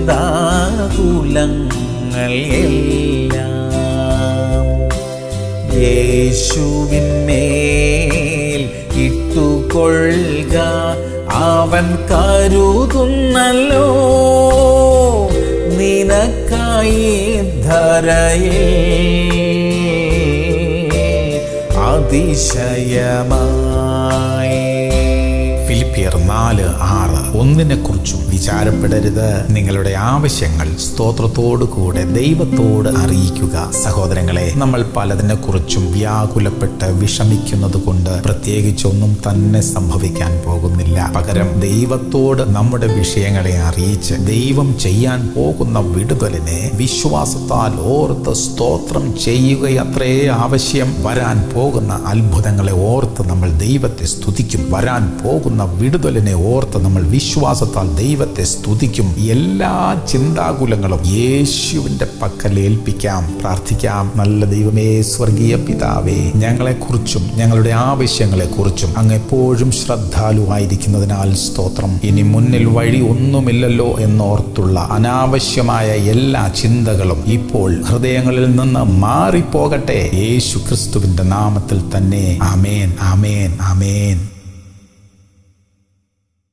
ചിന്താകുലങ്ങൾ എല്ലാം യേശുവിന്മേൽ ഇട്ടുകൊള്ളുക അവൻ കരുതുന്നല്ലോ നിനക്കായി ധരയിൽ അതിശയമായി ഫിലിപ്പിയർ നാല് ആറ് ഒന്നിനെ കുറിച്ചും വിചാരപ്പെടരുത് നിങ്ങളുടെ ആവശ്യങ്ങൾ സ്തോത്രത്തോടു കൂടെ ദൈവത്തോട് അറിയിക്കുക സഹോദരങ്ങളെ നമ്മൾ പലതിനെ കുറിച്ചും വ്യാകുലപ്പെട്ട് വിഷമിക്കുന്നത് കൊണ്ട് പ്രത്യേകിച്ചൊന്നും തന്നെ സംഭവിക്കാൻ പോകുന്നില്ല പകരം ദൈവത്തോട് നമ്മുടെ വിഷയങ്ങളെ അറിയിച്ച് ദൈവം ചെയ്യാൻ പോകുന്ന വിടുതലിനെ വിശ്വാസത്താൽ ഓർത്ത് സ്തോത്രം ചെയ്യുകയത്രേ ആവശ്യം വരാൻ പോകുന്ന അത്ഭുതങ്ങളെ ഓർത്ത് നമ്മൾ ദൈവത്തെ സ്തുതിക്കും വരാൻ പോകുന്ന വിടുതലിനെ ഓർത്ത് നമ്മൾ വിശ്വാസത്താൽ ദൈവത്തെ സ്തുതിക്കും എല്ലാ ചിന്താകുലങ്ങളും യേശുവിന്റെ പക്കൽ ഏൽപ്പിക്കാം പ്രാർത്ഥിക്കാം നല്ല ദൈവമേ സ്വർഗീയ പിതാവേ ഞങ്ങളെക്കുറിച്ചും ഞങ്ങളുടെ ആവശ്യങ്ങളെക്കുറിച്ചും അങ്ങ് എപ്പോഴും ശ്രദ്ധാലുവായിരിക്കുന്നതിനാൽ സ്തോത്രം ഇനി മുന്നിൽ വഴി ഒന്നുമില്ലല്ലോ എന്നോർത്തുള്ള അനാവശ്യമായ എല്ലാ ചിന്തകളും ഇപ്പോൾ ഹൃദയങ്ങളിൽ നിന്ന് മാറിപ്പോകട്ടെ യേശു ക്രിസ്തുവിന്റെ നാമത്തിൽ തന്നെ ആമേൻ ആമേൻ ആമേൻ